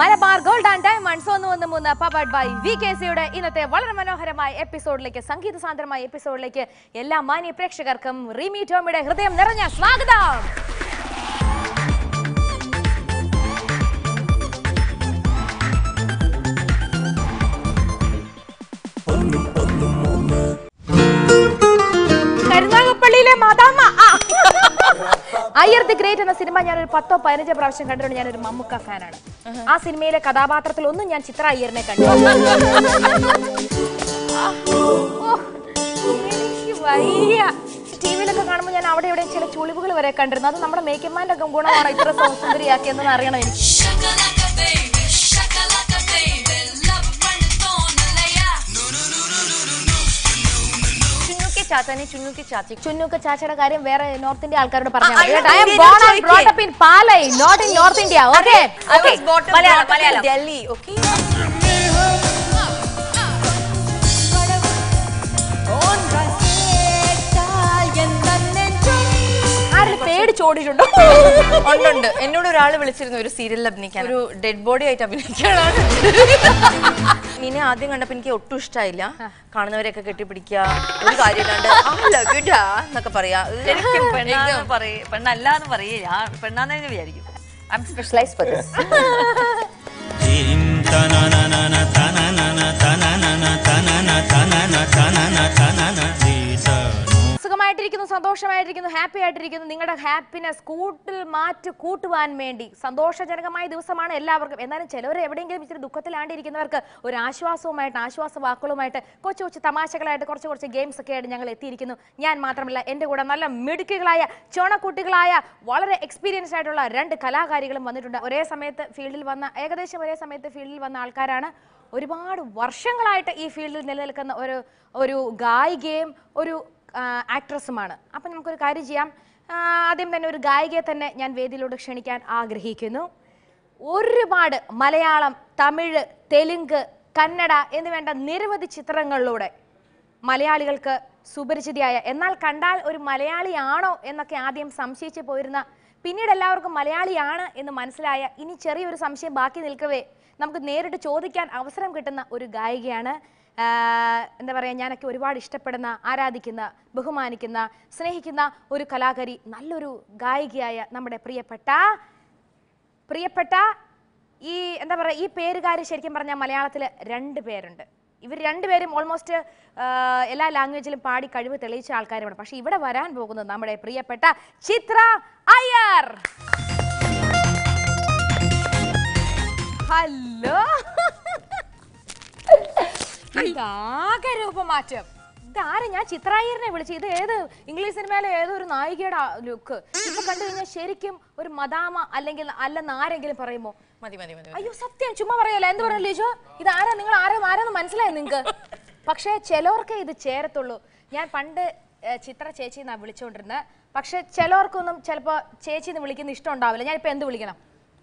Malabar gold and diamonds ഒന്ന് ഒന്ന് മൂന്ന് പവർഡ് ബൈ വി കെ സിയുടെ ഇന്നത്തെ വളരെ മനോഹരമായ എപ്പിസോഡിലേക്ക് സംഗീത സാന്ദ്രമായ എപ്പിസോഡിലേക്ക് എല്ലാ മാന്യ പ്രേക്ഷകർക്കും റീമി ടോമിയുടെ ഹൃദയം നിറഞ്ഞ സ്വാഗതം കരുനാഗപ്പള്ളിയിലെ മാതാമ്മ ആ. അയ്യർ ദി ഗ്രേറ്റ് എന്ന സിനിമ ഞാൻ ഒരു പത്തോ പതിനഞ്ചോ പ്രാവശ്യം കണ്ടിട്ടുണ്ട് ഞാനൊരു മമ്മൂക്ക ഫാനാണ് ആ സിനിമയിലെ കഥാപാത്രത്തിൽ ഒന്നും ഞാൻ ചിത്ര അയ്യറിനെ കണ്ടു ഓ, എനിക്ക് വയ്യ ടിവിയിലൊക്കെ കാണുമ്പോൾ ഞാൻ അവിടെ ഇവിടെ ചില ചുളിവുകൾ വരെ കണ്ടിരുന്നു അത് നമ്മുടെ മേക്കന്മാരുടെ ഒക്കെ ഗുണമാണ് ഇത്ര സൗന്ദര്യാക്കിയെന്ന് അറിയണം എനിക്ക് Shakalaka baby, shakalaka baby, love running on the layer. ചുന്നുക്കി ചാത്തനെ ചുന്നുക്കി ചാത്തി ചുന്നുക്ക ചാച്ചയുടെ കാര്യം വേറെ നോർത്ത് ഇന്ത്യ ആൾക്കാരോട് പറഞ്ഞു ആ, അയ്യോ, ഐ എം ഇന്ത്യയിൽ ബോൺ ആൻഡ് ചോദിക്ക്. Brought up in Palai not in north India okay I was brought up Malayalam, brought up in Malayalam. Delhi, okay? ആരെങ്കിലും പേടിച്ചോടിയിട്ടുണ്ടോ ഉണ്ടുണ്ട് എന്നോട് ഒരാൾ വിളിച്ചിരുന്നു ഒരു സീരിയലിൽ അഭിനയിക്കാൻ ഒരു ഡെഡ് ബോഡി ആയിട്ട് അഭിനയിക്കാനാണ് നിന്നെ ആദ്യം കണ്ടപ്പോ എനിക്ക് ഒട്ടും ഇഷ്ടമായില്ല കാണുന്നവരെയൊക്കെ കെട്ടിപ്പിടിക്കുക ഒരു കാര്യമില്ലാണ്ട് "I love you ഡാ" എന്നൊക്കെ പറയാ ശരിക്കും പെണ്ണാന്ന് പറയേ പെണ്ണല്ലാന്ന് പറയേ ഞാൻ പെണ്ണാന്ന് വിചാരിക്കും I am specialise for this Tim tananana tananana tananana tanana tanana tanana tanana Lisa സുഖമായിട്ടിരിക്കുന്നു സന്തോഷമായിട്ടിരിക്കുന്നു ഹാപ്പി ആയിട്ടിരിക്കുന്നു നിങ്ങളുടെ ഹാപ്പിനെസ് കൂട്ടിൽ മാറ്റ് കൂട്ടുവാൻ വേണ്ടി സന്തോഷജനകമായ ദിവസമാണ് എല്ലാവർക്കും എന്നാലും ചിലവർ എവിടെയെങ്കിലും ഇച്ചിരി ദുഃഖത്തിലാണ്ടിരിക്കുന്നവർക്ക് ഒരു ആശ്വാസവുമായിട്ട് ആശ്വാസ വാക്കുകളുമായിട്ട് കൊച്ചു കൊച്ചു തമാശകളായിട്ട് കുറച്ച് കുറച്ച് ഗെയിംസ് ഒക്കെ ആയിട്ട് ഞങ്ങൾ എത്തിയിരിക്കുന്നു ഞാൻ മാത്രമല്ല എൻ്റെ കൂടെ നല്ല മിടുക്കികളായ ചോണക്കുട്ടികളായ വളരെ എക്സ്പീരിയൻസ് ആയിട്ടുള്ള രണ്ട് കലാകാരികളും വന്നിട്ടുണ്ട് ഒരേ സമയത്ത് ഫീൽഡിൽ വന്ന ഏകദേശം ഒരേ സമയത്ത് ഫീൽഡിൽ വന്ന ആൾക്കാരാണ് ഒരുപാട് വർഷങ്ങളായിട്ട് ഈ ഫീൽഡിൽ നിലനിൽക്കുന്ന ഒരു ഒരു ഗായികയും ഒരു ആക്ട്രസുമാണ് അപ്പം നമുക്കൊരു കാര്യം ചെയ്യാം ആ, ആദ്യം തന്നെ ഒരു ഗായികയെ തന്നെ ഞാൻ വേദിയിലൂടെ ക്ഷണിക്കാൻ ആഗ്രഹിക്കുന്നു ഒരുപാട് മലയാളം തമിഴ് തെലുങ്ക് കന്നഡ എന്ന് വേണ്ട നിരവധി ചിത്രങ്ങളിലൂടെ മലയാളികൾക്ക് സുപരിചിതയായ എന്നാൽ കണ്ടാൽ ഒരു മലയാളിയാണോ എന്നൊക്കെ ആദ്യം സംശയിച്ചു പോയിരുന്ന പിന്നീട് എല്ലാവർക്കും മലയാളിയാണ് എന്ന് മനസ്സിലായ ഇനി ചെറിയൊരു സംശയം ബാക്കി നിൽക്കവേ നമുക്ക് നേരിട്ട് ചോദിക്കാൻ അവസരം കിട്ടുന്ന ഒരു ഗായികയാണ് ആഹ് എന്താ പറയുക ഞാനൊക്കെ ഒരുപാട് ഇഷ്ടപ്പെടുന്ന ആരാധിക്കുന്ന ബഹുമാനിക്കുന്ന സ്നേഹിക്കുന്ന ഒരു കലാകാരി നല്ലൊരു ഗായികയായ നമ്മുടെ പ്രിയപ്പെട്ട പ്രിയപ്പെട്ട ഈ എന്താ പറയുക ഈ പേരുകാർ ശരിക്കും പറഞ്ഞാൽ മലയാളത്തിൽ രണ്ട് പേരുണ്ട് ഇവർ രണ്ടുപേരും ഓൾമോസ്റ്റ് എല്ലാ ലാംഗ്വേജിലും പാടി കഴിവ് തെളിയിച്ച ആൾക്കാരുമാണ് പക്ഷെ ഇവിടെ വരാൻ പോകുന്നത് നമ്മുടെ പ്രിയപ്പെട്ട ചിത്ര അയ്യർ ഹലോ ഇതാകെ രൂപമാറ്റം ഇതാരെ ഞാൻ ചിത്രായറിനെ വിളിച്ചു ഇത് ഏത് ഇംഗ്ലീഷ് സിനിമയിലെ ഏതോ ഒരു നായികയുടെ ലുക്ക് ഇപ്പൊ കണ്ടു കഴിഞ്ഞാൽ ശരിക്കും ഒരു മദാമ അല്ലെങ്കിൽ അല്ലെന്ന് ആരെങ്കിലും പറയുമോ മതി മതി മതി അയ്യോ സത്യം ചുമ്മാ പറയല്ല എന്ത് പറയല്ലോ ലിജോ ഇത് ആരാ നിങ്ങൾ ആരാ ആരാന്ന് മനസ്സിലായോ നിങ്ങക്ക് പക്ഷേ ചിലവർക്ക് ഇത് ചേരത്തുള്ളൂ ഞാൻ പണ്ട് ഏഹ്, ചിത്ര ചേച്ചി എന്നാ വിളിച്ചുകൊണ്ടിരുന്നത് പക്ഷെ ചിലവർക്കൊന്നും ചിലപ്പോ ചേച്ചി എന്ന് വിളിക്കുന്ന ഇഷ്ടം ഉണ്ടാവില്ല ഞാനിപ്പോ എന്ത് വിളിക്കണം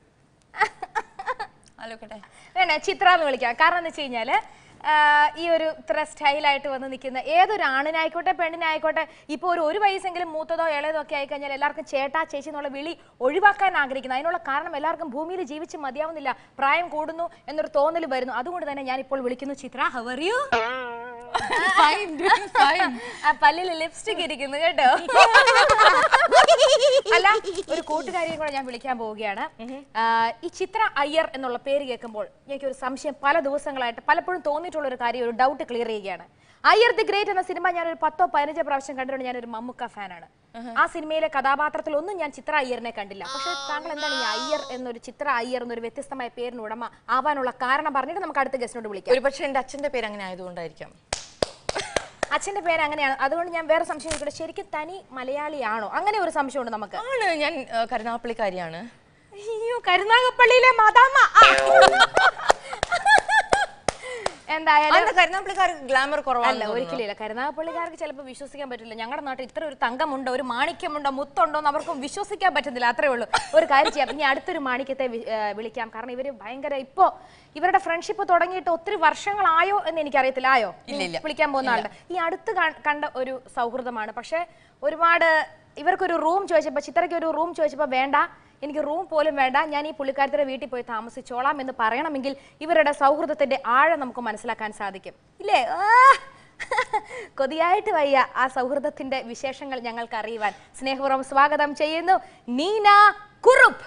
ആലോക്കട്ടെ വേണ്ട ചിത്ര എന്ന് വിളിക്കാം കാരണം എന്ന് വെച്ച് കഴിഞ്ഞാല് ആ, ഈ ഒരു ഇത്ര സ്റ്റൈലായിട്ട് വന്ന് നിൽക്കുന്ന ഏതൊരു ആണിനായിക്കോട്ടെ പെണ്ണിനായിക്കോട്ടെ ഇപ്പോൾ ഒരു ഒരു വയസ്സെങ്കിലും മൂത്തതോ ഇളയതോ ഒക്കെ ആയിക്കഴിഞ്ഞാൽ എല്ലാവർക്കും ചേട്ടാ ചേച്ചി എന്നുള്ള വിളി ഒഴിവാക്കാൻ ആഗ്രഹിക്കുന്നു അതിനുള്ള കാരണം എല്ലാവർക്കും ഭൂമിയിൽ ജീവിച്ച് മതിയാവുന്നില്ല പ്രായം കൂടുന്നു എന്നൊരു തോന്നൽ വരുന്നു അതുകൊണ്ട് തന്നെ ഞാൻ ഇപ്പോൾ വിളിക്കുന്നു ചിത്ര ഹവർ യു ആ പല്ലിൽ ലിപ്സ്റ്റിക് ഇരിക്കുന്നു കേട്ടോ അല്ല ഒരു കൂട്ടുകാരിയെ കൂടെ ഞാൻ വിളിക്കാൻ പോവുകയാണ് ആ, ഈ ചിത്ര അയ്യർ എന്നുള്ള പേര് കേൾക്കുമ്പോൾ എനിക്ക് ഒരു സംശയം പല ദിവസങ്ങളായിട്ട് പലപ്പോഴും തോന്നിയിട്ടുള്ള ഒരു കാര്യം ഒരു ഡൗട്ട് ക്ലിയർ ചെയ്യുകയാണ് അയ്യർ ദി ഗ്രേറ്റ് എന്ന സിനിമ ഞാൻ ഒരു പത്തോ പതിനഞ്ചോ പ്രാവശ്യം കണ്ടിട്ടുണ്ട് ഞാൻ ഒരു മമ്മുക്ക ഫാനാണ് ആ സിനിമയിലെ കഥാപാത്രത്തിൽ ഒന്നും ഞാൻ ചിത്ര അയ്യറിനെ കണ്ടില്ല പക്ഷെ താങ്കൾ എന്താണ് ഈ അയ്യർ എന്നൊരു ചിത്ര അയ്യർ എന്നൊരു വ്യത്യസ്തമായ പേരിന് ഉടമ ആവാനുള്ള കാരണം പറഞ്ഞിട്ട് നമുക്ക് അടുത്ത ഗസ്റ്റിനോട് വിളിക്കാം ഒരു പക്ഷെ എന്റെ അച്ഛന്റെ പേര് അങ്ങനെ ആയതുകൊണ്ടായിരിക്കാം അച്ഛന്റെ പേര് അങ്ങനെയാണ് അതുകൊണ്ട് ഞാൻ വേറെ സംശയം ചോദിക്കട്ടെ ശരിക്കും തനി മലയാളിയാണോ അങ്ങനെ ഒരു സംശയമുണ്ട് നമുക്ക് ആണ് ഞാൻ ആ, കരുനാഗപ്പള്ളിക്കാരിയാണ് അയ്യോ കരുനാഗപ്പള്ളിയിലെ മാതാമ്മ ആ. എന്തായാലും അന്ന് കരുനാഗപ്പള്ളിക്കാർക്ക് ഗ്ലാമർ അല്ല കുറവാണ് ഒരിക്കലും ഇല്ല കരുനാഗപ്പള്ളിക്കാർക്ക് ചിലപ്പോൾ വിശ്വസിക്കാൻ പറ്റില്ല ഞങ്ങളുടെ നാട്ടിൽ ഇത്ര ഒരു തങ്കമുണ്ടോ ഒരു മാണിക്യമുണ്ടോ മുത്തുണ്ടോ എന്ന് അവർക്കും വിശ്വസിക്കാൻ പറ്റുന്നില്ല അത്രേ ഉള്ളൂ ഒരു കാര്യം ചെയ്യാം ഇനി അടുത്തൊരു മാണിക്യത്തെ വി- ഏ, വിളിക്കാം കാരണം ഇവര് ഭയങ്കര ഇപ്പോ ഇവരുടെ ഫ്രണ്ട്ഷിപ്പ് തുടങ്ങിയിട്ട് ഒത്തിരി വർഷങ്ങളായോ എന്ന് എനിക്കറിയത്തില്ല ആയോ ഇല്ല, ഇല്ല. വിളിക്കാൻ പോകുന്ന ആളുടെ ഈ അടുത്ത് കാ- കണ്ട ഒരു സൗഹൃദമാണ് പക്ഷെ ഒരുപാട് ഇവർക്കൊരു റൂം ചോദിച്ചപ്പോൾ ചിത്രയ്ക്ക് ഒരു റൂം ചോദിച്ചപ്പോൾ വേണ്ട എനിക്ക് റൂം പോലും വേണ്ട ഞാൻ ഈ പുള്ളിക്കാരത്തിന്റെ വീട്ടിൽ പോയി താമസിച്ചോളാം എന്ന് പറയണമെങ്കിൽ ഇവരുടെ സൗഹൃദത്തിന്റെ ആഴം നമുക്ക് മനസ്സിലാക്കാൻ സാധിക്കും ഇല്ലേ ആ! കൊതിയായിട്ട് വയ്യ ആ സൗഹൃദത്തിന്റെ വിശേഷങ്ങൾ ഞങ്ങൾക്ക് അറിയുവാൻ സ്നേഹപൂർവ്വം സ്വാഗതം ചെയ്യുന്നു നീന കുറുപ്പ്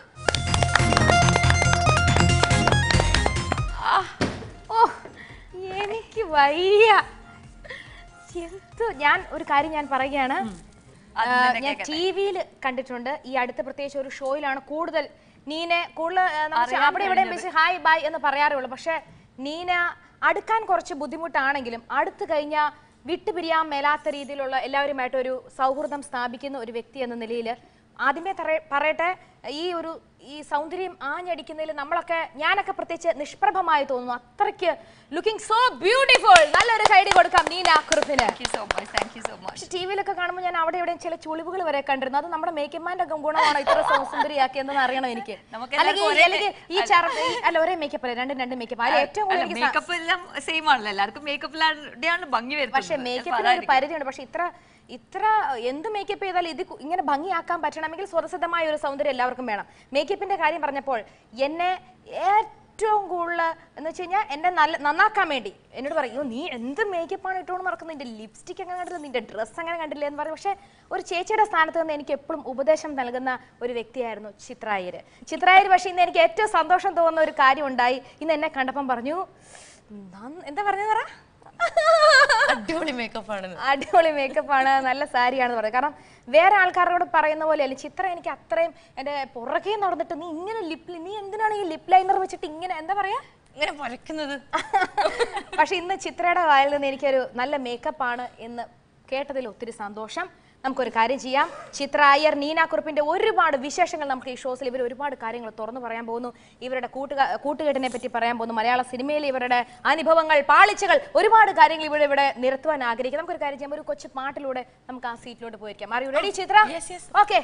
ആ, ഓ എനിക്ക് വയ്യ എന്തോ ഞാൻ ഒരു കാര്യം ഞാൻ പറയുകയാണ് ആ, ഞാൻ ടി വിയിൽ കണ്ടിട്ടുണ്ട് ഈ അടുത്ത് പ്രത്യേകിച്ച് ഒരു ഷോയിലാണ് കൂടുതൽ നീനെ കൂടുതൽ ആ, നമുക്ക് അവിടെ ഇവിടെ വെച്ച് ഹായ് ബൈ എന്ന് പറയാറുള്ളൂ പക്ഷെ നീന അടുക്കാൻ കുറച്ച് ബുദ്ധിമുട്ടാണെങ്കിലും അടുത്ത് കഴിഞ്ഞാൽ വിട്ടുപിരിയാൻ മേലാത്ത രീതിയിലുള്ള എല്ലാവരുമായിട്ട് ഒരു സൗഹൃദം സ്ഥാപിക്കുന്ന ഒരു വ്യക്തി എന്ന നിലയിൽ ആദ്യമേ തറ- പറയട്ടെ ഈ ഒരു ഈ സൗന്ദര്യം ആഞ്ഞടിക്കുന്നതിൽ നമ്മളൊക്കെ ഞാനൊക്കെ പ്രത്യേകിച്ച് നിഷ്പ്രഭമായി തോന്നുന്നു അത്രയ്ക്ക് ലുക്കിംഗ് സോ ബ്യൂട്ടിഫുൾ നല്ലൊരു സൈഡ് കൊടുക്കാം നീന കുറുപ്പിന് thank you so much thank you so much പക്ഷെ ടി വിയിലൊക്കെ കാണുമ്പോൾ ഞാൻ അവിടെ എവിടെയും ചില ചുളിവുകൾ വരെ കണ്ടിരുന്നു അത് നമ്മുടെ മേക്കപ്പ്മാൻ്റെ ഒക്കെ ഗുണമാണോ ഇത്ര സൗന്ദര്യമാക്കിയെന്ന് അറിയണം എനിക്ക് നമുക്ക് അല്ലെങ്കിൽ എല്ലാവർക്കും ഒരേ- അല്ലെങ്കിൽ ഈ ചർ ഈ- അല്ല ഒരേ മേക്കപ്പ് അല്ല രണ്ടും രണ്ട് മേക്കപ്പ് അതിൽ ഏറ്റവും കൂടുതൽ എനിക്ക് സ- മേക്കപ്പ് എല്ലാം സെയിം ആണല്ലോ എല്ലാവർക്കും മേക്കപ്പിലാണ് ഭംഗി വരുന്നത് പക്ഷെ മേക്കപ്പിന് ഒരു പരിധിയുണ്ട് പക്ഷെ ഇത്ര ഇത്ര എന്ത് മേക്കപ്പ് ചെയ്താലും ഇത് കു- ഇങ്ങനെ ഭംഗിയാക്കാൻ പറ്റണമെങ്കിൽ സ്വതസിദ്ധമായ ഒരു സൗന്ദര്യം എല്ലാവർക്കും വേണം മേക്കപ്പിന്റെ കാര്യം പറഞ്ഞപ്പോൾ എന്നെ ഏറ്റവും കൂടുതൽ എന്ന് വെച്ച് കഴിഞ്ഞാൽ എന്നെ നല്ല നന്നാക്കാൻ വേണ്ടി എന്നോട് പറയും "അയ്യോ, നീ എന്ത് മേക്കപ്പാണ് ഇട്ടുകൊണ്ട് നടക്കുന്നത് നിന്റെ ലിപ്സ്റ്റിക് അങ്ങനെ കണ്ടില്ല നിന്റെ ഡ്രസ്സ് അങ്ങനെ കണ്ടില്ല എന്ന് പറയും പക്ഷെ ഒരു ചേച്ചിയുടെ സ്ഥാനത്ത് നിന്ന് എനിക്ക് എപ്പോഴും ഉപദേശം നൽകുന്ന ഒരു വ്യക്തിയായിരുന്നു ചിത്രായര് ചിത്രായര് പക്ഷെ ഇന്ന് എനിക്ക് ഏറ്റവും സന്തോഷം തോന്നുന്ന ഒരു കാര്യം ഉണ്ടായി ഇന്ന് എന്നെ കണ്ടപ്പം പറഞ്ഞു "നന്ന- എന്താ പറഞ്ഞു പറ അടിപൊളി മേക്കപ്പ് ആണ് അടിപൊളി മേക്കപ്പ് ആണ് നല്ല സാരിയാണെന്ന് പറയുന്നത് കാരണം വേറെ ആൾക്കാരോട് പറയുന്ന പോലെയല്ല ചിത്രം എനിക്ക് അത്രയും എൻ്റെ പുറകെ നടന്നിട്ട് നീ ഇങ്ങനെ ലിപ് നീ എന്തിനാണ് ഈ ലിപ് ലൈനർ വെച്ചിട്ട് ഇങ്ങനെ എന്താ പറയാ ഇങ്ങനെ പരക്കുന്നത് പക്ഷെ ഇന്ന് ചിത്രയുടെ വായിൽ നിന്ന് എനിക്കൊരു നല്ല മേക്കപ്പ് ആണ് എന്ന് കേട്ടതിൽ ഒത്തിരി സന്തോഷം നമുക്കൊരു കാര്യം ചെയ്യാം ചിത്ര അയ്യർ നീന കുറുപ്പിന്റെ ഒരുപാട് വിശേഷങ്ങൾ നമുക്ക് ഈ ഷോസിൽ ഇവർ ഒരുപാട് കാര്യങ്ങൾ തുറന്നു പറയാൻ പോകുന്നു ഇവരുടെ കൂട്ടുകാ കൂട്ടുകെട്ടിനെ പറ്റി പറയാൻ പോകുന്നു മലയാള സിനിമയിൽ ഇവരുടെ അനുഭവങ്ങൾ പാളിച്ചകൾ ഒരുപാട് കാര്യങ്ങൾ ഇവിടെ ഇവിടെ നിരത്തുവാൻ ആഗ്രഹിക്കും നമുക്കൊരു കാര്യം ചെയ്യാം ഒരു കൊച്ചു പാട്ടിലൂടെ നമുക്ക് ആ സീറ്റിലോട്ട് പോയിരിക്കാം അറിയൂ റെഡി ചിത്ര ഓക്കെ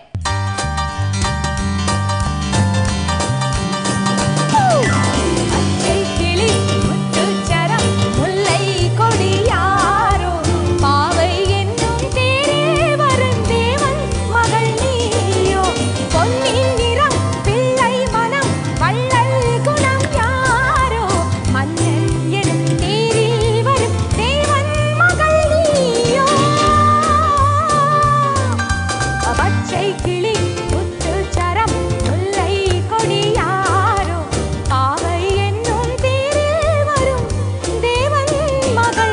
കിളി മുത്തുച്ചരം മുல்லை கொடியாரோ பாவை என்னும் தேரே வரும் தேவன் மகள் நீயோ பொன்னின் நிறம் பிள்ளை மனம் வள்ளல் குணம் யாரோ மன்னன் எனும் தேரில் வரும் தேவன் மகள் நீயோ பச்சை கிளி முத்துச்சரம் முல்லை கொடியாரோ பாவை என்னும் தேரில் வரும் தேவன் മകൾ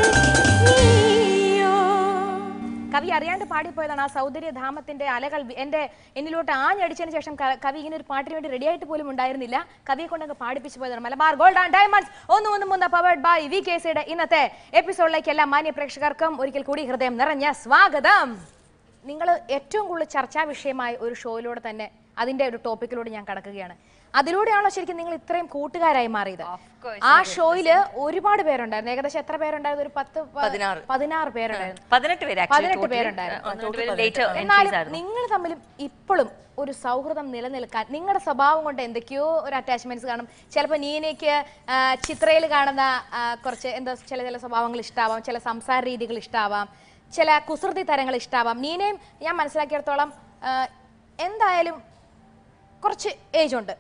നീയോ കവി അറിയാണ്ട് പാടിപ്പോയതാണ് ആ സൗന്ദര്യധാമത്തിന്റെ അലകൾ വി- എന്റെ എന്നിലോട്ട് ആഞ്ഞടിച്ചതിന് ശേഷം ക- കവി ഇങ്ങനെ ഒരു പാട്ടിന് വേണ്ടി റെഡി ആയിട്ട് പോലും ഉണ്ടായിരുന്നില്ല കവിയെ കൊണ്ട് അങ്ങ് പാടിപ്പിച്ചു പോയതാണ് മലബാർ ഗോൾഡ് ആൻഡ് ഡയമണ്ട്സ് ഒന്ന് ഒന്ന് മൂന്ന് പവേർഡ് ബൈ വി കെ സിയുടെ ഇന്നത്തെ എപ്പിസോഡിലേക്ക് എല്ലാ മാന്യ പ്രേക്ഷകർക്കും ഒരിക്കൽ കൂടി ഹൃദയം നിറഞ്ഞ സ്വാഗതം നിങ്ങൾ ഏറ്റവും കൂടുതൽ ചർച്ചാ വിഷയമായ ഒരു ഷോയിലൂടെ തന്നെ അതിന്റെ ഒരു ടോപ്പിക്കിലൂടെ ഞാൻ കടക്കുകയാണ് അതിലൂടെയാണോ ശരിക്കും നിങ്ങൾ ഇത്രയും കൂട്ടുകാരായി മാറിയത് ആ ഷോയില് ഒരുപാട് പേരുണ്ടായിരുന്നു ഏകദേശം എത്ര പേരുണ്ടായിരുന്നു ഒരു പത്ത് പ- പതിനാറ്. പതിനാറ് പേരുണ്ടായിരുന്നു പതിനെട്ട് പേര് actually പതിനെട്ട് total. പേരുണ്ടായിരുന്നു. ആ, total പേര് later entries എന്നാലും ആയിരുന്നു. നിങ്ങൾ തമ്മിലും ഇപ്പോഴും ഒരു സൗഹൃദം നിലനിൽക്കാൻ നിങ്ങളുടെ സ്വഭാവം കൊണ്ട് എന്തൊക്കെയോ ഒരു അറ്റാച്ച്മെന്റ്സ് കാണും ചിലപ്പോൾ നീനയ്ക്ക് ചിത്രയിൽ കാണുന്ന ആ, കുറച്ച് എന്താ ചില ചില സ്വഭാവങ്ങൾ ഇഷ്ടാവാം ചില സംസാര രീതികൾ ഇഷ്ടാവാം ചില കുസൃതി തരങ്ങൾ ഇഷ്ടാവാം നീനയും ഞാൻ മനസ്സിലാക്കിയിടത്തോളം ആ, എന്തായാലും കുറച്ച് ഏജ് ഉണ്ട്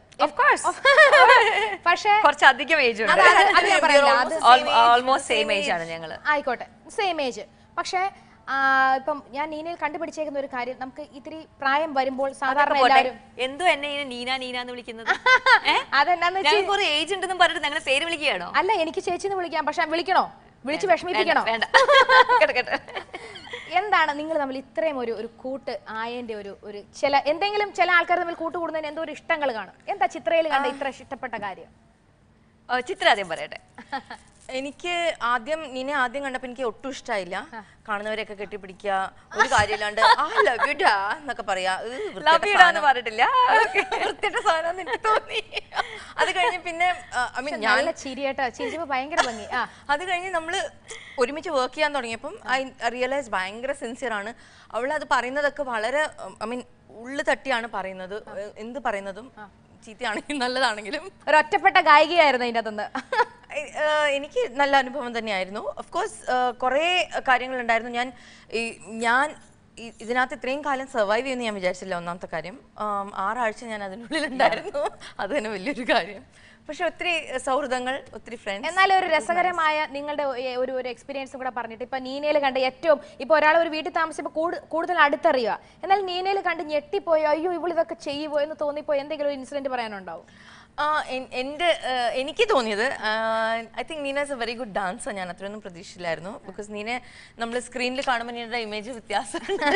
പക്ഷേ കുറച്ച് അധികം ഏജ് അത് ഉണ്ട് അത് അത് ഞാൻ പറയില്ല. അത് ഓൾമോസ്റ്റ് സെയിം ഏജ് ആണ് ഞങ്ങള് ആയിക്കോട്ടെ സെയിം ഏജ് പക്ഷേ ആ, ഇപ്പം ഞാൻ നീനയിൽ കണ്ടുപിടിച്ചേക്കുന്ന ഒരു കാര്യം നമുക്ക് ഇത്തിരി പ്രായം വരുമ്പോൾ സാധാരണ പോട്ടെ. എല്ലാവരും എന്തോ എന്നെ ഇങ്ങനെ നീന നീന എന്ന് വിളിക്കുന്നത് ഏ? അതെന്നാന്ന് വെച്ച് ഞങ്ങൾക്ക് കുറെ ഏജ് ഉണ്ടെന്നും പറഞ്ഞിട്ട് ഞങ്ങളെ പേര് വിളിക്കുകയാണോ അല്ല എനിക്ക് ചേച്ചിന്ന് വിളിക്കാം പക്ഷെ വിളിക്കണോ വിളിച്ച് വിഷമിപ്പിക്കണോ വേണ്ട കേട്ടോ കേട്ടോ എന്താണ് നിങ്ങൾ തമ്മിൽ ഇത്രയും ഒരു ഒരു കൂട്ട് ആയന്റെ ഒരു ഒരു ചില എന്തെങ്കിലും ചില ആൾക്കാർ തമ്മിൽ കൂട്ട് കൂടുന്നതിന് എന്തോ ഒരു ഇഷ്ടങ്ങൾ കാണും എന്താ ചിത്രയിൽ കണ്ട ഇത്ര ഇഷ്ടപ്പെട്ട കാര്യം ഓ, ചിത്ര ആദ്യം പറയട്ടെ എനിക്ക് ആദ്യം നിന്നെ ആദ്യം കണ്ടപ്പോ എനിക്ക് ഒട്ടും ഇഷ്ടമായില്ല കാണുന്നവരെയൊക്കെ കെട്ടിപ്പിടിക്കുക ഒരു കാര്യമില്ലാണ്ട് ആ ലവ് യു ഡാ എന്നൊക്കെ പറയാ "ഏ, വൃത്തികെട്ട ലവ് യു എന്ന് സാധനം." പറഞ്ഞിട്ടില്ല വൃത്തികെട്ട സാധനം എനിക്ക് തോന്നി അത് കഴിഞ്ഞ് പിന്നെ ഐ മീൻ ഞാൻ നല്ല ചിരിയേട്ടാ ചിരിച്ചപ്പോ ഭയങ്കര ഭംഗി ആ അത് കഴിഞ്ഞ് നമ്മൾ ഒരുമിച്ച് വർക്ക് ചെയ്യാൻ തുടങ്ങിയപ്പം ഐ റിയലൈസ് ഭയങ്കര സിൻസിയർ ആണ് അവൾ അത് പറയുന്നതൊക്കെ വളരെ ഐ മീൻ ഉള്ളു തട്ടിയാണ് പറയുന്നത് ഏ, എന്ത് പറയുന്നതും ചീത്തയാണെങ്കിലും നല്ലതാണെങ്കിലും ഒരു ഒറ്റപ്പെട്ട ഗായികയായിരുന്നു അതിൻ്റെ അകത്തുനിന്ന് ഏ- ഏ, എനിക്ക് നല്ല അനുഭവം തന്നെയായിരുന്നു ഓഫ് കോഴ്സ് കുറേ കാര്യങ്ങളുണ്ടായിരുന്നു ഞാൻ ഈ ഞാൻ ഇ- ഇതിനകത്ത് ഇത്രയും കാലം സർവൈവ് ചെയ്യുമെന്ന് ഞാൻ വിചാരിച്ചില്ല ഒന്നാമത്തെ കാര്യം ആം, ആറാഴ്ച ഞാൻ അതിനുള്ളിൽ ഉണ്ടായിരുന്നു അത് തന്നെ വലിയൊരു കാര്യം പക്ഷെ ഒത്തിരി സൗഹൃദങ്ങൾ ഒത്തിരി ഫ്രണ്ട്സ് എന്നാൽ ഒരു രസകരമായ നിങ്ങളുടെ ഒ- ഒരു ഒരു എക്സ്പീരിയൻസും കൂടെ പറഞ്ഞിട്ട് ഇപ്പൊ നീനയിൽ കണ്ട ഏറ്റവും ഇപ്പൊ ഒരാൾ ഒരു വീട്ടിൽ താമസിച്ചപ്പോൾ കൂടു- കൂടുതൽ അടുത്തറിയുക എന്നാൽ നീനയിൽ കണ്ട് ഞെട്ടിപ്പോയോ അയ്യോ ഇവൾ ഇതൊക്കെ ചെയ്യുമോ എന്ന് തോന്നിപ്പോയോ എന്തെങ്കിലും ഒരു ഇൻസിഡന്റ് പറയാനുണ്ടാവും ആ എൻ- എൻ്റെ ആ, എനിക്ക് തോന്നിയത് I think Neena is a very good dancer ഞാൻ അത്രയൊന്നും പ്രതീക്ഷിച്ചില്ലായിരുന്നു ബിക്കോസ് നീനെ നമ്മൾ സ്ക്രീനിൽ കാണുമ്പോൾ നീനയുടെ ഇമേജ് വ്യത്യാസമുണ്ട്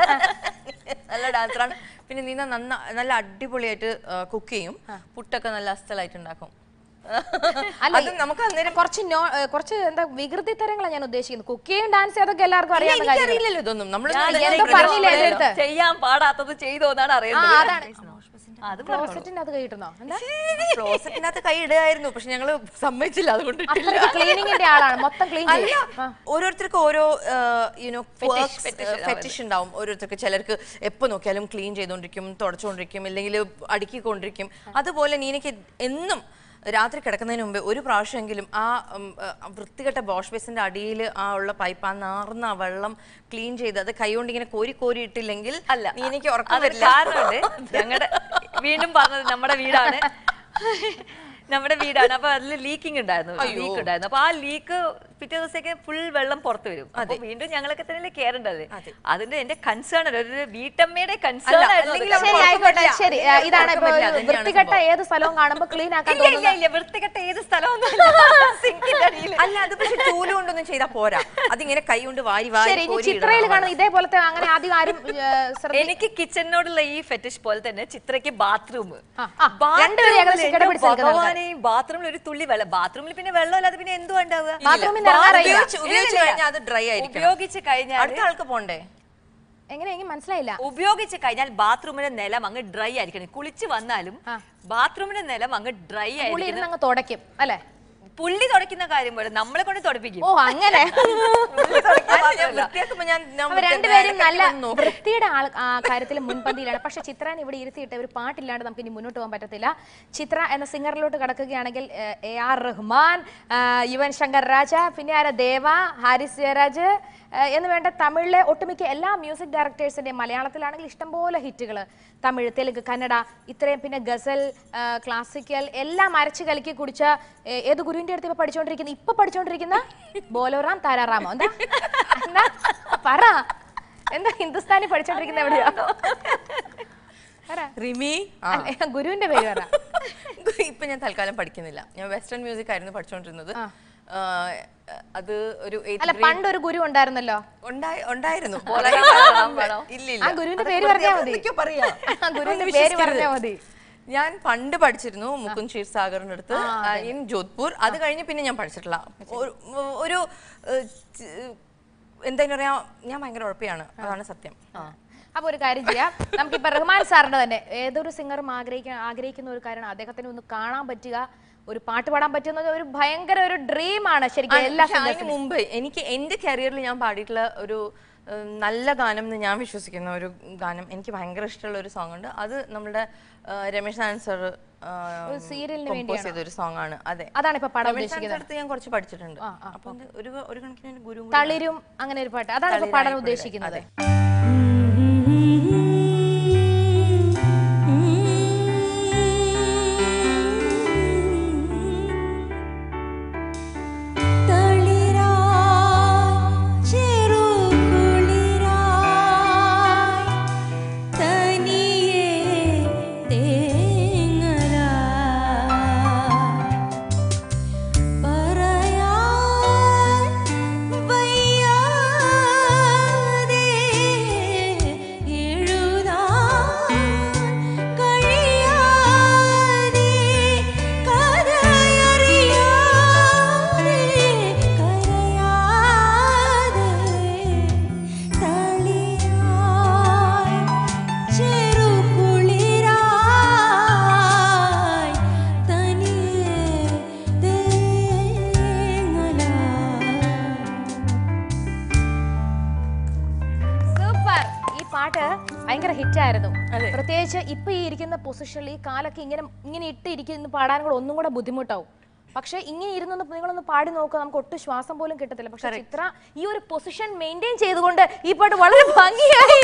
നല്ല ഡാൻസറാണ് പിന്നെ നീന നന്ന നല്ല അടിപൊളിയായിട്ട് കുക്ക് ചെയ്യും പുട്ടൊക്കെ നല്ല അസ്ഥലായിട്ട് ഉണ്ടാക്കും അല്ല, അത് നമുക്ക് അന്നേരം കുറച്ച് നോ ഏഹ് കുറച്ച് എന്താ വികൃതി തരങ്ങളാണ് ഞാൻ ഉദ്ദേശിക്കുന്നത് കുക്കിയും ഡാൻസ് അതൊക്കെ എല്ലാവർക്കും അറിയാവുന്ന കാര്യങ്ങൾ എനിക്കറിയില്ലല്ലോ ഇതൊന്നും നമ്മൾ എന്തോ പറഞ്ഞില്ലേ എൻ്റെ അടുത്ത് ചെയ്യാൻ പാടാത്തത് ചെയ്തോ എന്നാണ് ആ അറിയുന്നത് അതാണ് അത് ക്ലോസറ്റിന്റെ അത് കിട്ടുന്നോ എന്താ ക്ലോസറ്റിനകത്ത് കൈ ഇടുകയായിരുന്നു പക്ഷെ ഞങ്ങള് സമ്മതിച്ചില്ല അതുകൊണ്ട് ഇട്ടില്ല. ക്ലീനിങ്ങിന്റെ ആളാണ് മൊത്തം ക്ലീൻ അല്ല ചെയ്യും ഓരോരുത്തർക്ക് ഓരോ യുനോ ഫെറ്റിഷ് ഉണ്ടാവും ഓരോരുത്തർക്ക് ചിലർക്ക് എപ്പോ നോക്കിയാലും ക്ലീൻ ചെയ്തോണ്ടിരിക്കും തുടച്ചുകൊണ്ടിരിക്കും അല്ലെങ്കിൽ അടുക്കിക്കൊണ്ടിരിക്കും അതുപോലെ നീനയ്ക്ക് എന്നും രാത്രി കിടക്കുന്നതിന് മുമ്പ് ഒരു പ്രാവശ്യമെങ്കിലും ആ ഉം, ആ, വൃത്തികെട്ട വാഷ് ബേസിന്റെ അടിയിൽ ആ ഉള്ള പൈപ്പ് ആ നാർന്ന ആ വെള്ളം ക്ലീൻ ചെയ്ത് അത് കൈകൊണ്ട് ഇങ്ങനെ കോരി കോരി ഇട്ടില്ലെങ്കിൽ അല്ല നീനയ്ക്ക് ഉറക്കം അതൊരു വരില്ല കാരണമുണ്ട് ഞങ്ങളുടെ വീണ്ടും പറഞ്ഞത് നമ്മുടെ വീടാണ് നമ്മുടെ വീടാണ് അപ്പൊ അതിൽ ലീക്കിംഗ് ഉണ്ടായിരുന്നു ലീക്ക് ഉണ്ടായിരുന്നു അപ്പൊ ആ ലീക്ക് പിറ്റേ ദിവസത്തേക്ക് ഫുൾ വെള്ളം പുറത്തു വരും അപ്പൊ വീണ്ടും ഞങ്ങളൊക്കെ തന്നെ കയറേണ്ടത് അതിന്റെ എന്റെ കൺസേൺ ഒരു വീട്ടമ്മയുടെ കൺസേൺ അല്ല, ആയിരുന്നു അല്ലെങ്കിൽ അത്. ശരി ആയിക്കോട്ടെ ശരി ആ, ഇതാണ് ഇപ്പൊ ഉറക്കമില്ല, ഒരു അതുതന്നെയാണ് വൃത്തികെട്ട ഏത് സ്ഥലവും കാണുമ്പോൾ ക്ലീൻ ആക്കാൻ ഇല്ല ഇല്ല തോന്നുന്നു ഇല്ല വൃത്തികെട്ട ഏത് സ്ഥലമൊന്നും സിങ്കിന്റെ അടിയിൽ അല്ല അത് പക്ഷെ ചൂല് കൊണ്ടൊന്നും ചെയ്താൽ പോരാ അതിങ്ങനെ കൈ കൊണ്ട് വാരി വാരി ശരി ഇനി കോരി ചിത്രയിൽ ഇടണം. കാണുന്ന ഇതേപോലത്തെ അങ്ങനെ ആദ്യം ആരും ഏഹ്, ശ്രദ്ധി- എനിക്ക് കിച്ചണിനോടുള്ള ഈ ഫെറ്റിഷ് പോലെ തന്നെ ചിത്രയ്ക്ക് ബാത്റൂം ആ, ആ, രണ്ടുപേരും ഏകദേശം കിടപിടിച്ച് നിൽക്കുന്ന ഭഗവാനെ ബാത്റൂമിൽ ഒരു തുള്ളി വെള്ളം ബാത്റൂമിൽ പിന്നെ വെള്ളം അല്ലാതെ പിന്നെ എന്തുവാ ഉണ്ടാവുക ബാത്റൂമിൽ നിന്ന് ഇറങ്ങാറില്ല. ഉപയോഗിച്ച് ഉപയോഗിച്ച് കഴിഞ്ഞാൽ അത് ഡ്രൈ ആയിരിക്കും ഉപയോഗിച്ച് കഴിഞ്ഞാൽ അടുത്ത ആൾക്ക് പോണ്ടേ എങ്ങനെ എനിക്ക് മനസ്സിലായില്ല ഉപയോഗിച്ച് കഴിഞ്ഞാൽ ബാത്റൂമിന്റെ നിലം അങ്ങ് ഡ്രൈ ആയിരിക്കണം കുളിച്ച് വന്നാലും ബാത്റൂമിന്റെ നിലം അങ്ങ് ഡ്രൈ പുള്ളി ആയിരിക്കണം ഇരുന്ന് അങ്ങ് തുടയ്ക്കും അല്ലെ പുള്ളി തുടയ്ക്കുന്ന കാര്യം പോലെ നമ്മളെ കൊണ്ട് തുടപ്പിക്കും ഓ അങ്ങനെ അല്ല, ഞാൻ വൃത്തിയാക്കുമ്പോ ഞാൻ ഞാൻ അവർ രണ്ടുപേരും നല്ല വൃത്തിയാക്കാൻ നോക്കും. വൃത്തിയുടെ ആൾ ആ കാര്യത്തിൽ മുൻപന്തിയിലാണ് പക്ഷെ ചിത്രനെ ഇവിടെ ഇരുത്തിയിട്ട് ഒരു പാട്ടില്ലാണ്ട് നമുക്ക് ഇനി മുന്നോട്ട് പോകാൻ പറ്റത്തില്ല ചിത്ര എന്ന സിംഗറിലോട്ട് കടക്കുകയാണെങ്കിൽ ഏഹ്, എ ആർ റഹ്മാൻ ആ, യുവൻ ശങ്കർ രാജ പിന്നെ ആരാ ദേവ ഹാരിസ് ജയരാജ് ഏഹ്, എന്ന് വേണ്ട തമിഴിലെ ഒട്ടുമിക്ക എല്ലാ മ്യൂസിക് ഡയറക്ടേഴ്സിന്റെയും മലയാളത്തിലാണെങ്കിൽ ഇഷ്ടംപോലെ ഹിറ്റുകൾ തമിഴ് തെലുങ്ക് കന്നഡ ഇത്രയും പിന്നെ ഗസൽ ആ, ക്ലാസിക്കൽ എല്ലാം അരച്ച് കലക്കി കുടിച്ച ഏ- ഏത് ഗുരുവിന്റെ അടുത്ത് ഇപ്പൊ പഠിച്ചുകൊണ്ടിരിക്കുന്ന ഇപ്പൊ പഠിച്ചുകൊണ്ടിരിക്കുന്ന ബോലോറാം താരാറാമോ എന്താ എന്താ പറ എന്താ ഹിന്ദുസ്ഥാനി പഠിച്ചോണ്ടിരിക്കുന്ന എവിടെയാ പറ റിമി ആ. അല്ല, ഗുരുവിന്റെ പേര് പറ ഇപ്പൊ ഞാൻ തൽക്കാലം പഠിക്കുന്നില്ല ഞാൻ വെസ്റ്റേൺ മ്യൂസിക് ആയിരുന്നു പഠിച്ചുകൊണ്ടിരുന്നത് ആ, അത് ഒരു eighth അല്ല grade പണ്ട് ഒരു ഗുരു ഉണ്ടായിരുന്നല്ലോ ഉണ്ടായി- ഉണ്ടായിരുന്നു ഇല്ല ആ ഗുരുവിന്റെ പേര് പറഞ്ഞാ മതി എന്തൊക്കെയോ പറയാ. ആ ഗുരുവിന്റെ അത് പേര് വിശ്വസിക്കരുത്. പറഞ്ഞാ മതി ഞാൻ പണ്ട് പഠിച്ചിരുന്നു മുകുന്ദ് ക്ഷീർ സാഗറിന്റെ അടുത്ത് ഇൻ ജോധ്പൂർ അത് കഴിഞ്ഞ് പിന്നെ ഞാൻ പഠിച്ചിട്ടില്ല ഒരു- ഒരു ഏഹ്, ച്- എന്താ പറയാ ഞാൻ ഭയങ്കര ഉഴപ്പിയാണ് അതാണ് സത്യം അപ്പൊ ഒരു കാര്യം ചെയ്യാം നമുക്കിപ്പോ റഹ്മാൻ സാറിന്റെ തന്നെ ഏതൊരു സിംഗറും ആഗ്രഹിക്കാൻ ആഗ്രഹിക്കുന്ന ഒരു കാര്യമാണ് അദ്ദേഹത്തിന് ഒന്ന് കാണാൻ പറ്റുക ഒരു പാട്ട് പാടാൻ പറ്റുന്നത് ഒരു ഭയങ്കര ഒരു ഡ്രീം ആണ് ശരിക്കും എല്ലാ പക്ഷെ അതിന് സിംഗേഴ്സിനും മുമ്പ് എനിക്ക് എന്റെ കരിയറിൽ ഞാൻ പാടിയിട്ടുള്ള ഒരു ഉം, നല്ല ഗാനം എന്ന് ഞാൻ വിശ്വസിക്കുന്ന ഒരു ഗാനം എനിക്ക് ഭയങ്കര ഇഷ്ടമുള്ള ഒരു സോങ് ഉണ്ട് അത് നമ്മുടെ ആ, രമേശ് നായൻ സർ സീരിയലിന് കമ്പോസ് ചെയ്ത ഒരു സോങ് ആണ് അതെ അതാണ് ഇപ്പൊ പാടാൻ രമേശ് നായർ ഉദ്ദേശിക്കുന്നത് അടുത്ത് ഞാൻ കുറച്ച് പഠിച്ചിട്ടുണ്ട് അപ്പൊ അത് ഒരു ഒരു കണക്കിന് എൻ്റെ ഗുരു തളിരും അങ്ങനെ ഒരു പാട്ട് അതാണ് ഇപ്പൊ പാടാൻ ഉദ്ദേശിക്കുന്നത് സൂപ്പർ ഈ പാട്ട് ഭയങ്കര ഹിറ്റ് ആയിരുന്നു പ്രത്യേകിച്ച് ഇപ്പൊ ഈ ഇരിക്കുന്ന പൊസിഷനിൽ ഈ കാലൊക്കെ ഇങ്ങനെ ഇങ്ങനെ ഇട്ട് ഇരിക്കുന്ന പാടാൻ കൂടെ ഒന്നും കൂടെ ബുദ്ധിമുട്ടാവും പക്ഷെ ഇങ്ങനെ ഇരുന്നൊന്ന് നിങ്ങളൊന്ന് പാടി നോക്കുക നമുക്ക് ഒട്ടും ശ്വാസം പോലും കിട്ടത്തില്ല പക്ഷെ ചിത്ര ഈ ഒരു പൊസിഷൻ മെയിൻറ്റെയിൻ ചെയ്തുകൊണ്ട് ഈ പാട്ട് വളരെ ഭംഗിയായി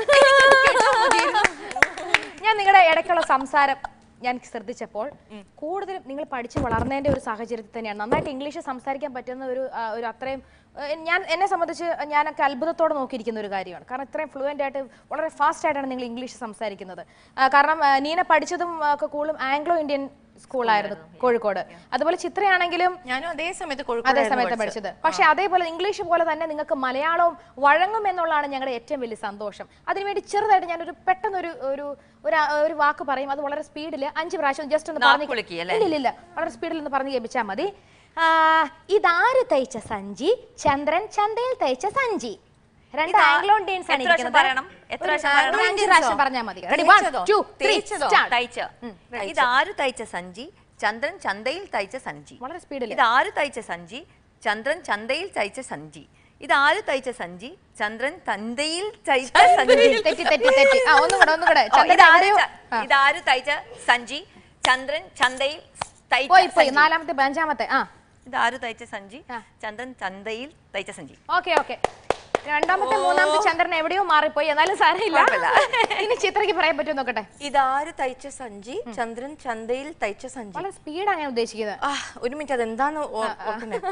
ഞാൻ നിങ്ങളുടെ ഇടയ്ക്കുള്ള സംസാരം ഞാൻ ശ്രദ്ധിച്ചപ്പോൾ കൂടുതലും നിങ്ങൾ പഠിച്ച് വളർന്നതിന്റെ ഒരു സാഹചര്യത്തിൽ തന്നെയാണ് നന്നായിട്ട് ഇംഗ്ലീഷ് സംസാരിക്കാൻ പറ്റുന്ന ഒരു ആ, ഒരു അത്രയും ആ, ഞാൻ എന്നെ സംബന്ധിച്ച് ഞാനൊക്കെ അത്ഭുതത്തോടെ നോക്കിയിരിക്കുന്ന ഒരു കാര്യമാണ് കാരണം ഇത്രയും ഫ്ലുവൻ്റ് ആയിട്ട് വളരെ ഫാസ്റ്റ് ആയിട്ടാണ് നിങ്ങൾ ഇംഗ്ലീഷ് സംസാരിക്കുന്നത് ആ, കാരണം ആ, നീന പഠിച്ചതും ആ, ഒക്കെ കൂടുതലും ആംഗ്ലോ ഇന്ത്യൻ സ്കൂളായിരുന്നു കോഴിക്കോട് അതുപോലെ ചിത്രയാണെങ്കിലും ഞാനും അതേ സമയത്ത് അതേ കോഴിക്കോട് സമയത്ത് പഠിച്ചത് പക്ഷെ അതേപോലെ ഇംഗ്ലീഷ് പോലെ തന്നെ നിങ്ങൾക്ക് മലയാളവും വഴങ്ങും എന്നുള്ളതാണ് ഞങ്ങളുടെ ഏറ്റവും വലിയ സന്തോഷം അതിനുവേണ്ടി ചെറുതായിട്ട് ഞാനൊരു പെട്ടെന്ന് ഒരു ഒരു ഒരു ആ- ഒരു വാക്ക് പറയും അത് വളരെ സ്പീഡിൽ അഞ്ച് പ്രാവശ്യം ജസ്റ്റ് ഒന്ന് പറഞ്ഞു കുലുക്കി ഇല്ല ഇല്ല ഇല്ല വളരെ സ്പീഡിൽ ഒന്ന് പറഞ്ഞു കേൾപ്പിച്ചാൽ മതി ആ, ഇതാര് തയ്ച്ച സഞ്ചി ചന്ദ്രൻ ചന്തയിൽ തയ്ച്ച സഞ്ചി രണ്ട് ഇതാ- ആംഗ്ലോ ഇന്ത്യൻസ് ആണ് എത്ര പ്രാവശ്യം ഇരിക്കുന്നത്. പറയണം? എത്ര ഒരു- പ്രാവശ്യം ആ, പറയണം? ഒരു അഞ്ച് പ്രാവശ്യം പറഞ്ഞാൽ മതി റെഡി വൺ തേച്ചതോ? ടു ത്രീ തേച്ചതോ? സ്റ്റാർട്ട് തയ്ച്ച ഇതാര് തയ്ച്ച സഞ്ചി ചന്ദ്രൻ ചന്തയിൽ തയ്ച്ച സഞ്ചി വളരെ സ്പീഡിൽ ഇതാര് തയ്ച്ച സഞ്ചി ചന്ദ്രൻ ചന്തയിൽ തയ്ച്ച സഞ്ചി ഇതാര് തയ്ച്ച സഞ്ചി ചന്ദ്രൻ തന്തയിൽ തയ്ച്ച സഞ്ചി തെറ്റി തെറ്റി തെറ്റി ആ ഒന്നുകൂടെ ഒന്നുകൂടെ ഓ, ചന്ദ്രൻ ഇതാര് എവിടെയോ- ച- ആ. ഇതാര് തയ്ച്ച സഞ്ചി ചന്ദ്രൻ ചന്തയിൽ തയ്ച്ച പോയി പോയി സഞ്ചി. നാലാമത്തെ അഞ്ചാമത്തെ ആ ഇതാര് തയ്ച്ച സഞ്ചി ആ. ചന്ദ്രൻ ചന്തയിൽ തയ്ച്ച സഞ്ചി ഓക്കെ ഓക്കെ രണ്ടാമത്തെ മൂന്നാമത്തെ ചന്ദ്രൻ എവിടെയോ മാറിപ്പോയി എന്നാലും സാരമില്ല ഇനി ചിത്രയ്ക്ക് പറയാൻ പറ്റുമോ നോക്കട്ടെ ഇതാര് തയ്ച്ച സഞ്ചി ചന്ദ്രൻ ചന്തയിൽ തയ്ച്ച സഞ്ചി വളരെ സ്പീഡാണ് ഞാൻ ഉദ്ദേശിക്കുന്നത് ആ ഒരു മിനിറ്റ് അതെന്താന്ന് ഓ- ഓർക്കണേ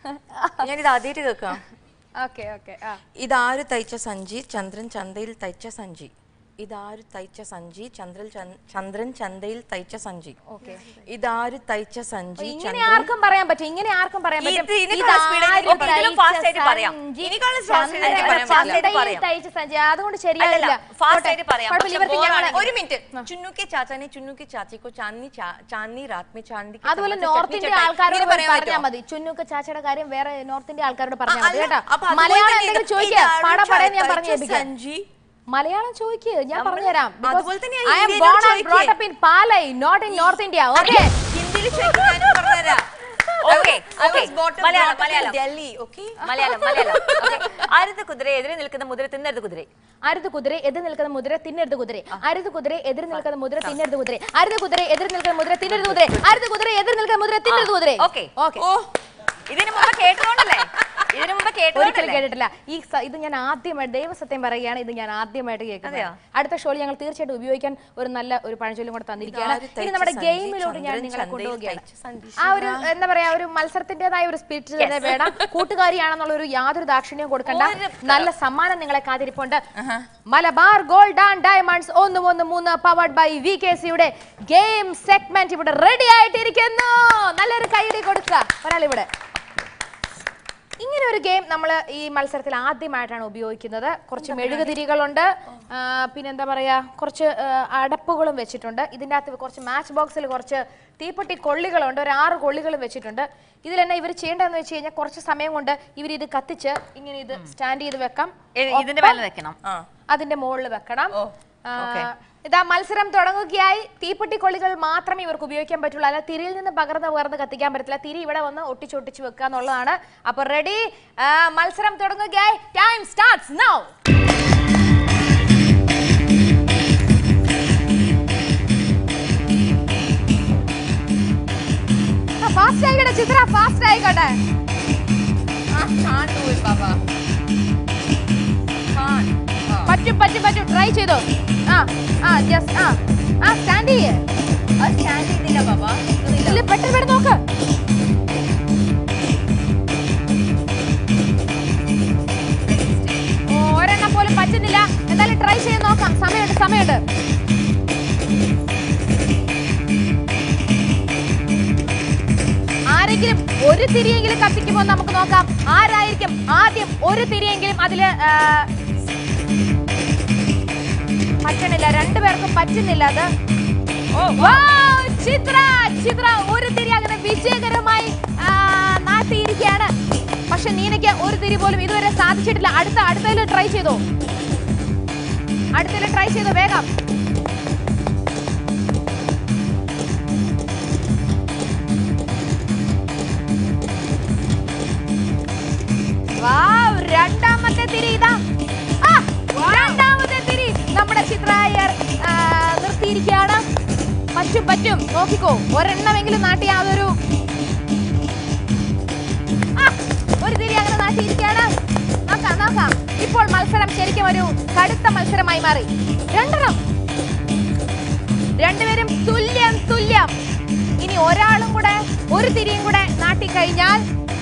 ഞാനിത് ആദ്യമായിട്ട് കേൾക്കാം ഓക്കെ ഓക്കെ ആ ഇതാര് തയ്ച്ച സഞ്ചി ചന്ദ്രൻ ചന്തയിൽ തയ്ച്ച സഞ്ചി ഇതാര് തയ്ച്ച സഞ്ചി ചന്ദ്രൻ ചന്ദ്- ചന്ദ്രൻ ചന്തയിൽ തയ്ച്ച സഞ്ചി ഓക്കെ ഇതാര് തയ്ച്ച സഞ്ചി ഇങ്ങനെ ആർക്കും പറയാൻ പറ്റും ഇങ്ങനെ ആർക്കും പറയാൻ ഇത് പറ്റും ഇതിനേക്കാൾ speed ആയിട്ട് ഇതാര് ഓക്കേ, ഇതിലും fast ആയിട്ട് തയ്ച്ച പറയാം. സഞ്ചി, ഇതിനേക്കാളും fast ആയിട്ട് ചന്ദ്രൻ പറയാൻ പറ്റില്ല. ചന്തയിൽ പറയാം. തയ്ച്ച സഞ്ചി അതുകൊണ്ട് ശരിയാവില്ല അല്ലല്ല, fast ആയിട്ട് പറയാം. കുഴപ്പമില്ല, പക്ഷെ ഇവർക്ക് ഞങ്ങളെ bore ഒരു മിനിറ്റ് ചുന്നു के चाचा ने चुन्नू के चाची को चांदनी चा- चांदनी रात में चांदी के അതുപോലെ चम्मच से നോർത്ത് चटनी ഇന്ത്യ चटाई। ആൾക്കാരോട് ഇങ്ങനെ പറയാൻ പറഞ്ഞാൽ പറ്റുമോ? മതി ചുന്നുക്ക ചാച്ചയുടെ കാര്യം വേറെ നോർത്ത് ഇന്ത്യ ആൾക്കാരോട് പറഞ്ഞാൽ മതി അല്ല, കേട്ടോ അപ്പൊ അതുപോലെ മലയാളം തന്നെ എന്തെങ്കിലും ഇത് ചോദിക്കുക ഇതാര് പാടാ പാടാൻ ഞാൻ തയ്ച്ച പറഞ്ഞു കേൾപ്പിക്കാം സഞ്ചി മലയാളം ചോദിക്ക് ഞാൻ പറഞ്ഞുതരാം അതുപോലെ തന്നെ ഐ ആം ഇന്ത്യയിലും ബോൺ ആൻഡ് ചോദിക്ക്. Brought up in Palai not in north India okay ഹിന്ദിയിൽ ചോദിക്കാൻ ഞാൻ പറഞ്ഞുതരാം. Okay I okay was brought up- Malayalam brought up in Malayalam Delhi, okay? Malayalam Malayalam Okay. അരുത് കുതിര എതിരെ നിൽക്കുന്ന മുതിര തിന്നരുത് കുതിര അരുത് കുതിര എതിർ നിൽക്കുന്ന മുതിര തിന്നരുത് കുതിര അരുത് കുതിര എതിർ നിൽക്കുന്ന മുതിര തിന്നരുത് കുതിര അരുത് കുതിര എതിർ നിൽക്കുന്ന മുതിര തിന്നരുത് കുതിര അരുത് കുതിര എതിർ നിൽക്കുന്ന മുതിര തിന്നരുത് കുതിര ഓക്കെ ഓക്കെ ഓ ഇതിനു മുമ്പ് കേട്ടതുകൊണ്ടല്ലേ ഇതിനു മുമ്പ് ഒരിക്കലും കേട്ടതുകൊണ്ടല്ലേ കേട്ടിട്ടില്ല ഈ സ- ഇത് ഞാൻ ആദ്യമായിട്ട് ദൈവസത്യം പറയുകയാണ് ഇത് ഞാൻ ആദ്യമായിട്ട് കേൾക്കുന്നത് അതെയോ? അടുത്ത ഷോയിൽ ഞങ്ങൾ തീർച്ചയായിട്ടും ഉപയോഗിക്കാൻ ഒരു നല്ല ഒരു പഴഞ്ചൊല്ലും കൂടെ തന്നിരിക്കുകയാണ് ഇതാര് ഇനി തയ്ച്ച നമ്മുടെ സഞ്ചി, ഗെയിമിലോട്ട് ഞാൻ ചന്ദ്രൻ നിങ്ങളെ ചന്തയിൽ കൊണ്ടുപോവുകയാണ് തയ്ച്ച സഞ്ചി, ആ ഒരു എന്താ പറയാ ഒരു മത്സരത്തിന്റേതായ ഒരു സ്പിരിറ്റ് തന്നെ വേണം കൂട്ടുകാരിയാണെന്നുള്ള ഒരു യാതൊരു ദാക്ഷിണ്യവും കൊടുക്കണ്ട നല്ല സമ്മാനം നിങ്ങളെ കാത്തിരിപ്പുണ്ട് മലബാർ ഗോൾഡ് ആൻഡ് ഡയമണ്ട്സ് ഒന്ന് ഒന്ന് മൂന്ന് പവർഡ് ബൈ വി കെ സിയുടെ ഗെയിം സെഗ്മെന്റ് ഇവിടെ റെഡി ആയിട്ടിരിക്കുന്നു നല്ലൊരു കൈയടി കൊടുക്കുക ഒരാളിവിടെ ഇങ്ങനെ ഒരു ഗെയിം നമ്മൾ ഈ മത്സരത്തിൽ ആദ്യമായിട്ടാണ് ഉപയോഗിക്കുന്നത് കുറച്ച് മെഴുകുതിരികളുണ്ട് ആ, പിന്നെന്താ പറയാ കുറച്ച് ആ, അടപ്പുകളും വെച്ചിട്ടുണ്ട് ഇതിൻ്റെ അകത്ത് കുറച്ച് മാച്ച് ബോക്സിൽ കുറച്ച് തീപ്പെട്ടി കൊള്ളികളുണ്ട് ഒരു ആറ് കൊള്ളികളും വെച്ചിട്ടുണ്ട് ഇതിൽ തന്നെ ഇവർ ചെയ്യേണ്ടതെന്ന് വെച്ച് കഴിഞ്ഞാൽ കുറച്ച് സമയം കൊണ്ട് ഇവർ ഇത് കത്തിച്ച് ഇങ്ങനെ ഇത് സ്റ്റാൻഡ് ചെയ്ത് വെക്കാം ഇ- ഇതിന്റെ ഒപ്പം മേലെ വെക്കണം ആ അതിന്റെ മുകളിൽ വെക്കണം ആ, ഓക്കേ. ഇതാ മത്സരം തുടങ്ങുകയായി തീപ്പെട്ടി കൊള്ളികൾ മാത്രമേ ഇവർക്ക് ഉപയോഗിക്കാൻ പറ്റുള്ളൂ അല്ല തിരിയിൽ നിന്ന് പകർന്ന് പകർന്ന് കത്തിക്കാൻ പറ്റത്തില്ല തിരി ഇവിടെ വന്ന് ഒട്ടിച്ചൊട്ടിച്ച് വെക്കുക എന്നുള്ളതാണ് അപ്പൊ റെഡി മത്സരം തുടങ്ങുകയായി ടൈം സ്റ്റാർട്ട്സ് നൗ ഫാസ്റ്റ് ആയിക്കോട്ടെ ചിത്ര ഫാസ്റ്റ് ആയിക്കോട്ടെ ആ can't do it, Baba. Can't. ആ. പറ്റും പറ്റും പറ്റും ട്രൈ ചെയ്തോ ആ ആ ജസ്റ്റ് ആ ആ സ്റ്റാൻഡ് ചെയ്യേ അത് stand ചെയ്തില്ല, Baba. ഇല്ല പെട്ടെന്ന് പെട്ടെന്ന് നോക്ക് ഓ, ഒരെണ്ണം പോലും പറ്റുന്നില്ല എന്തായാലും ട്രൈ ചെയ്ത് നോക്കാം സമയമുണ്ട് സമയമുണ്ട് ആരെങ്കിലും ഒരു തിരിയെങ്കിലും കത്തിക്കുമോ എന്ന് നമുക്ക് നോക്കാം ആരായിരിക്കും ആദ്യം ഒരു തിരിയെങ്കിലും അതില് ആ, പറ്റണില്ല രണ്ടുപേർക്കും പറ്റുന്നില്ല അത് Wow, ചിത്ര ചിത്ര ഒരു തിരി അങ്ങനെ വിജയകരമായി ആ, നാട്ടിയിരിക്കുകയാണ് പക്ഷെ നീനയ്ക്ക് ഒരു തിരി പോലും ഇതുവരെ സാധിച്ചിട്ടില്ല അടുത്ത അടുത്തതിൽ ട്രൈ ചെയ്തോ അടുത്തതിൽ ട്രൈ ചെയ്തോ വേഗം Wow, രണ്ടാമത്തെ തിരി ഇതാ ആ, രണ്ടാമത്തെ തിരി നമ്മുടെ ചിത്രായർ ആ, നിർത്തിയിരിക്കുകയാണ് പറ്റും പറ്റും നോക്കിക്കോ ഒരെണ്ണമെങ്കിലും നാട്ടി അതൊരു എത്തിയിരിക്കുകയാണ് നോക്കാം നോക്കാം ഇപ്പോൾ മത്സരം ശരിക്കും ഒരു കടുത്ത മത്സരമായി മാറി രണ്ടെണ്ണം രണ്ടുപേരും തുല്യം തുല്യം ഇനി ഒരാളും കൂടെ ഒരു തിരിയും കൂടെ നാട്ടി കഴിഞ്ഞാൽ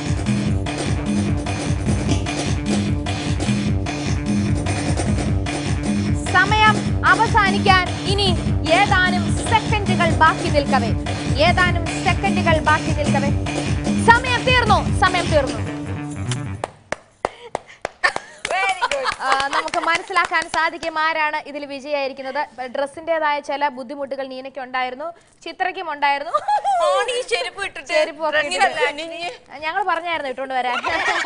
സമയം അവസാനിക്കാൻ ഇനി ഏതാനും സെക്കൻഡുകൾ ബാക്കി നിൽക്കവേ ഏതാനും സെക്കൻഡുകൾ ബാക്കി നിൽക്കവേ സമയം തീർന്നു സമയം തീർന്നു ആ, നമുക്ക് മനസ്സിലാക്കാൻ സാധിക്കും ആരാണ് ഇതിൽ വിജയായിരിക്കുന്നത് ഡ്രസ്സിന്റേതായ ചില ബുദ്ധിമുട്ടുകൾ നീനയ്ക്ക് ഉണ്ടായിരുന്നു ചിത്രയ്ക്കും ഉണ്ടായിരുന്നു ആണീ ചെരുപ്പ് ഇട്ടിട്ട് ചെരുപ്പൊക്കെ ഇങ്ങനല്ല, ഇട്ടിട്ട്. അണിഞ്ഞ്. ഞങ്ങൾ പറഞ്ഞായിരുന്നു ഇട്ടുകൊണ്ട് വരാൻ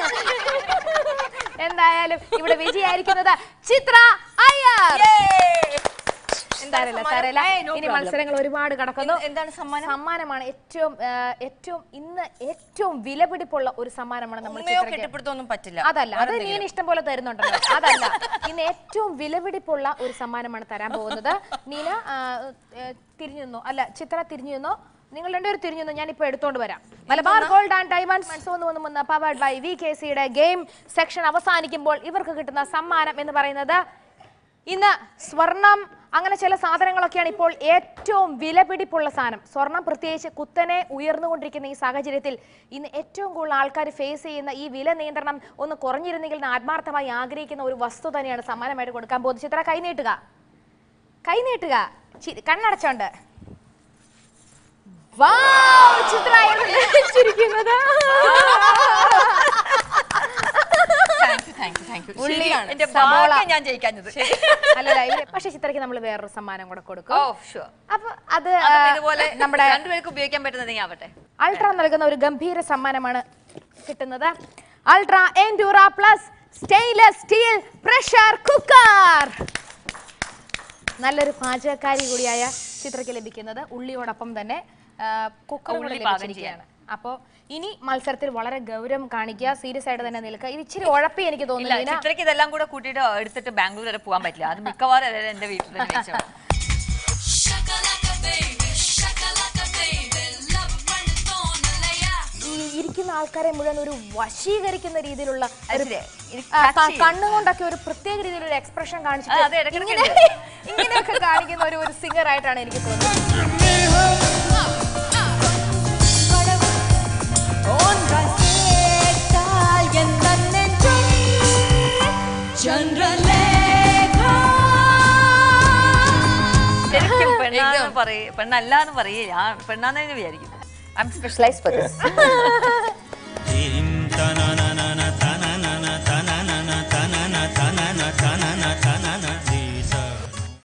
എന്തായാലും ഇവിടെ വിജയായിരിക്കുന്നത് ചിത്ര അയ്യർ തരല തരല ഇനി മത്സരങ്ങൾ ഒരുപാട് കിടക്കുന്നു എന്താണ് സമ്മാനം സമ്മാനമാണ് ഏറ്റവും ആ, ഏറ്റവും ഇന്ന് ഏറ്റവും വിലപിടിപ്പുള്ള ഒരു സമ്മാനമാണ് നമ്മൾ ഉമ്മയോ ചിത്രയ്ക്ക്. കെട്ടിപ്പിടുത്തൊന്നും പറ്റില്ല അതല്ല അത് നീ ഇഷ്ടം പോലെ തരുന്നുണ്ടല്ലോ അതല്ല ഇന്ന് ഏറ്റവും വിലപിടിപ്പുള്ള ഒരു സമ്മാനമാണ് തരാൻ പോകുന്നത് നീന ആ, ഏ, തിരിഞ്ഞു നിന്നോ അല്ല ചിത്ര തിരിഞ്ഞു നിന്നോ നിങ്ങൾ രണ്ടുപേരും തിരിഞ്ഞു നിന്നോ ഞാൻ ഇപ്പൊ എടുത്തോണ്ട് വരാം മലബാർ ഗോൾഡ് ആൻഡ് ഡയമണ്ട്സ് മൂന്ന് മൂന്ന് മൂന്ന് പവേർഡ് ബൈ വി കെ സിയുടെ ഗെയിം സെക്ഷൻ അവസാനിക്കുമ്പോൾ ഇവർക്ക് കിട്ടുന്ന സമ്മാനം എന്ന് പറയുന്നത് ഇന്ന് സ്വർണം അങ്ങനെ ചില സാധനങ്ങളൊക്കെയാണ് ഇപ്പോൾ ഏറ്റവും വിലപിടിപ്പുള്ള സാധനം സ്വർണം പ്രത്യേകിച്ച് കുത്തനെ ഉയർന്നുകൊണ്ടിരിക്കുന്ന ഈ സാഹചര്യത്തിൽ ഇന്ന് ഏറ്റവും കൂടുതൽ ആൾക്കാർ ഫേസ് ചെയ്യുന്ന ഈ വില നിയന്ത്രണം ഒന്ന് കുറഞ്ഞിരുന്നെങ്കിൽ എന്ന് ആത്മാർത്ഥമായി ആഗ്രഹിക്കുന്ന ഒരു വസ്തു തന്നെയാണ് സമ്മാനമായിട്ട് കൊടുക്കാൻ പോകുന്നത് ചിത്ര കൈ നീട്ടുക കൈ നീട്ടുക ചി- കണ്ണടച്ചോണ്ട് വൗ, ചിത്ര ആയിരുന്നു ചിരിക്കുന്നത്. ഉള്ളിയാണ് എന്റെ സബോള. ഭാഗ്യം ഞാൻ ജയിക്കാഞ്ഞത് അല്ലല്ല ഇല്ല. പക്ഷെ ചിത്രയ്ക്ക് നമ്മൾ വേറൊരു സമ്മാനം കൂടെ കൊടുക്കും ഓ ഷുവർ അപ്പൊ അത് അപ്പം ആ, ഇതുപോലെ നമ്മുടെ രണ്ടുപേർക്ക് ഉപയോഗിക്കാൻ പറ്റുന്നതെങ്കിൽ ആവട്ടെ അൾട്ര നൽകുന്ന ഒരു ഗംഭീര സമ്മാനമാണ് കിട്ടുന്നത് ultra endura plus stainless steel pressure cooker നല്ലൊരു പാചകക്കാരി കൂടിയായ ചിത്രയ്ക്ക് ലഭിക്കുന്നത് ഉള്ളിയോടൊപ്പം തന്നെ കുക്കർ ഉള്ളി കൂടി പാകം ലഭിച്ചിരിക്കുകയാണ് അപ്പോൾ ഇനി മത്സരത്തിൽ വളരെ ഗൗരവം കാണിക്കുക സീരിയസ് ആയിട്ട് തന്നെ നിൽക്കുക ഇത് ഇച്ചിരി ഉഴപ്പി എനിക്ക് ഇല്ല തോന്നുന്നില്ല ചിത്രയ്ക്ക് ഇതെല്ലാം കൂടെ കൂട്ടിയിട്ട് എടുത്തിട്ട് ബാംഗ്ലൂർ വരെ പോകാൻ പറ്റില്ല അത് മിക്കവാറും എല്ലാവരും എന്റെ വീട്ടിൽ തന്നെ വെച്ചോളാം. Shakalaka baby, shakalaka baby, love running on the layer. ഈ ഇരിക്കുന്ന ആൾക്കാരെ മുഴുവൻ ഒരു വശീകരിക്കുന്ന രീതിയിലുള്ള ഒരു ശരിയാ. എനിക്ക് ആ, ക- catchy. കണ്ണുകൊണ്ടൊക്കെ ഒരു പ്രത്യേക രീതിയിലൊരു എക്സ്പ്രഷൻ ആ, കാണിച്ചിട്ട് അതെ, ഇടയ്ക്കിടയ്ക്ക് ഇങ്ങനെ ഇങ്ങനെയൊക്കെ കാണിക്കുന്ന ഒരു ഒരു സിംഗർ ആയിട്ടാണ് എനിക്ക് തോന്നുന്നത് ശരിക്കും പെണ്ണാന്ന് പറയ പെണ്ണല്ല എന്ന് പറയേ ഞാൻ പെണ്ണാന്ന് തന്നെ വിചാരിക്കും I am specialise for this